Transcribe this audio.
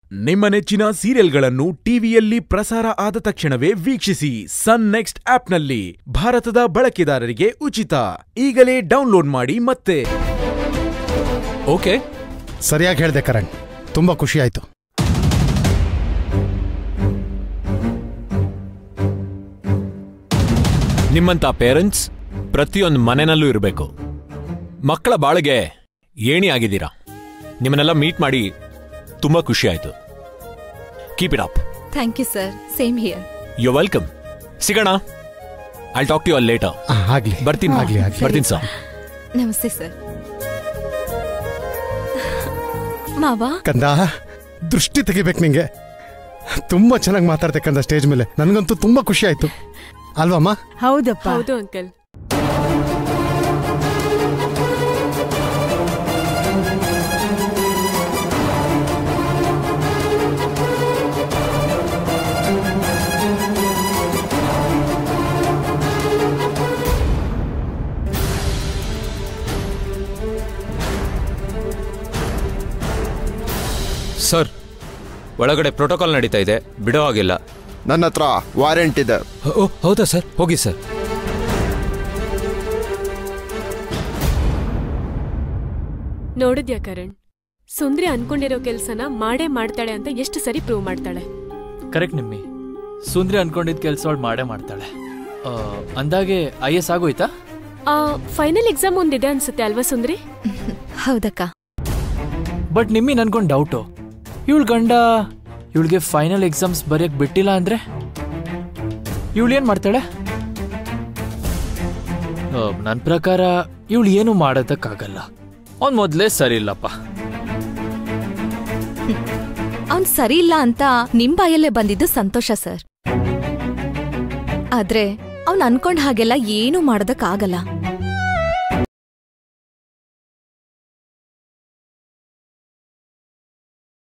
ನಿಮ್ಮ ನೆಚ್ಚಿನ ಸೀರಿಯಲ್ಗಳನ್ನು ಟಿವಿಯಲ್ಲಿ ಪ್ರಸಾರ ಆದ ತಕ್ಷಣವೇ ವೀಕ್ಷಿಸಿ ಸನ್ ನೆಕ್ಸ್ಟ್ ಆಪ್ನಲ್ಲಿ ಭಾರತದ ಬಳಕೆದಾರರಿಗೆ ಉಚಿತ ಈಗಲೇ ಡೌನ್ಲೋಡ್ ಮಾಡಿ ಮತ್ತೆ ಓಕೆ ಸರಿಯಾಗಿ ಹೇಳ್ದೆ ಕರಣ್ ತುಂಬಾ ಖುಷಿ ಆಯ್ತು ನಿಮ್ಮಂತ ಪೇರೆಂಟ್ಸ್ ಪ್ರತಿಯೊಂದು ಮನೆನಲ್ಲೂ ಇರಬೇಕು ಮಕ್ಕಳ ಬಾಳಿಗೆ ಏಣಿ ಆಗಿದ್ದೀರಾ ನಿಮ್ಮನ್ನೆಲ್ಲ ಮೀಟ್ ಮಾಡಿ ತುಂಬಾ ಖುಷಿ ಆಯ್ತು keep it up thank you sir same here you welcome ಸಿಗೋಣ I talk to you later ಆ, ಆಗ್ಲಿ ಬರ್ತೀನಿ ಆಗ್ಲಿ ಆಗ್ಲಿ ಬರ್ತೀನಿ ಸರ್ ನಮಸ್ತೆ ಸರ್ ಮಾವ ಕಂದ ದೃಷ್ಟಿ ತೆಗಿಬೇಕು ನಿಂಗೆ ತುಂಬಾ ಚೆನ್ನಾಗಿ ಮಾತಾಡ್ತೆ ಕಂದ ಸ್ಟೇಜ್ ಮೇಲೆ ನನಗಂತೂ ತುಂಬಾ ಖುಷಿ ಆಯ್ತು ಅಲ್ವಮ್ಮ ಹೌದಪ್ಪ ಹೌದು ಅಂಕಲ್ ಸರ್ ಒಳಗಡೆ ಪ್ರೋಟೋಕಾಲ್ ನಡೀತಾ ಇದೆ ಬಿಡೋ ಹಾಗಿಲ್ಲ ನನ್ನ ಹತ್ರ ವಾರೆಂಟ್ ಇದೆ ಓ ಹೌದಾ ಸರ್ ಹೋಗಿ ಸರ್ ನೋಡಿದ್ಯಾ ಕರಣ್ ಸುಂದ್ರಿ ಅನ್ಕೊಂಡಿರೋ ಕೆಲ್ಸನ ಮಾಡೇ ಮಾಡ್ತಾಳೆ ಅಂತ ಎಷ್ಟು ಸರಿ ಪ್ರೂವ್ ಮಾಡ್ತಾಳೆ ಕರೆಕ್ಟ್ ನಿಮ್ಮಿ ಸುಂದ್ರಿ ಅನ್ಕೊಂಡಿದ್ ಕೆಲ್ಸ ಅವಳು ಮಾಡೇ ಮಾಡ್ತಾಳೆ ಆ, ಅಂದಾಗೆ ಐ ಎಸ್ ಆಗೋಯ್ತಾ ಆ ಫೈನಲ್ ಎಕ್ಸಾಮ್ ಒಂದಿದೆ ಅನ್ಸುತ್ತೆ ಅಲ್ವಾ ಸುಂದ್ರಿ ಹೌದಕ್ಕ ಬಟ್ ನಿಮ್ಮಿ ನನ್ಗೊಂದು ಡೌಟು ಇವಳು ಗಂಡ ಇವಳಿಗೆ ಫೈನಲ್ ಎಕ್ಸಾಮ್ಸ್ ಬರೆಯಕ್ ಬಿಟ್ಟಿಲ್ಲ ಅಂದ್ರೆ ಇವಳು ಏನ್ ಮಾಡ್ತಾಳೆ ನನ್ನ ಪ್ರಕಾರ ಇವಳು ಏನು ಮಾಡೋದಕ್ಕಾಗಲ್ಲ ಅವ್ನ್ ಮೊದ್ಲೇ ಸರಿ ಇಲ್ಲಪ್ಪ ಅವ್ನ್ ಸರಿ ಇಲ್ಲ ಅಂತ ನಿಮ್ ಬಾಯಲ್ಲೇ ಬಂದಿದ್ದು ಸಂತೋಷ ಸರ್ ಆದ್ರೆ ಅವ್ನ್ ಅನ್ಕೊಂಡ್ ಹಾಗೆಲ್ಲ ಏನೂ ಮಾಡೋದಕ್ಕಾಗಲ್ಲ